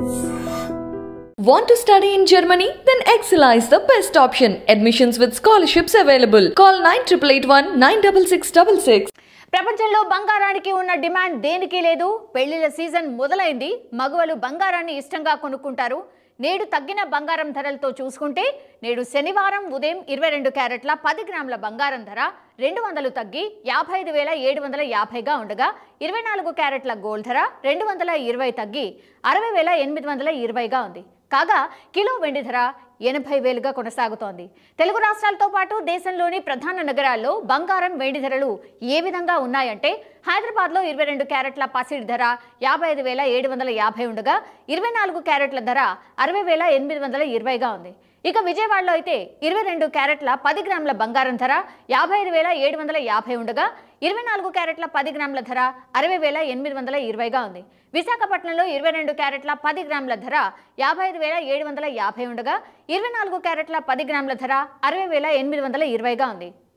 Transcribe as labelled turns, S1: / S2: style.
S1: Want to study in Germany? Then Excella is the best option. Admissions with scholarships available. Call 9881 96666.
S2: ప్రపంచంలో బంగారానికి ఉన్న demand దేనికి లేదు పెళ్లిళ్ళ సీజన్ మొదలైంది మగవలు బంగారాన్ని ఇష్టంగా కొనుక్కుంటారు నేడు తగ్గిన బంగారం ధరలతో చూసుకుంటే నేడు శనివారం ఉదయం ఇరవై రెండు క్యారెట్ల పది గ్రాముల బంగారం ధర రెండు వందలు తగ్గి యాభై ఐదు వేల ఏడు వందల యాభైగా ఉండగా ఇరవై నాలుగు క్యారెట్ల గోల్డ్ ధర రెండు వందల ఇరవై తగ్గి అరవై వేల ఎనిమిది వందల ఇరవైగా ఉంది కాగా కిలో వెండి ధర ఎనభై వేలుగా కొనసాగుతోంది తెలుగు రాష్ట్రాలతో పాటు దేశంలోని ప్రధాన నగరాల్లో బంగారం వెండి ధరలు ఏ విధంగా ఉన్నాయంటే హైదరాబాద్లో ఇరవై రెండు క్యారెట్ల పసిడి ధర యాభై ఐదు వేల ఏడు వందల యాభై ఉండగా ఇరవై నాలుగు క్యారెట్ల ధర అరవై వేల ఎనిమిది వందల ఇరవైగా ఉంది ఇక విజయవాడలో అయితే ఇరవై రెండు క్యారెట్ల పది గ్రాముల బంగారం ధర యాభై ఐదు వేల ఏడు వందల యాభై ఉండగా ఇరవై నాలుగు క్యారెట్ల పది గ్రాముల ధర అరవై వేల ఎనిమిది వందల ఇరవైగా ఉంది విశాఖపట్నంలో ఇరవై రెండు క్యారెట్ల పది గ్రాముల ధర యాభై ఐదు వేల ఏడు వందల యాభై ఉండగా ఇరవై నాలుగు క్యారెట్ల పది గ్రాముల ధర అరవై వేల ఎనిమిది వందల ఇరవైగా ఉంది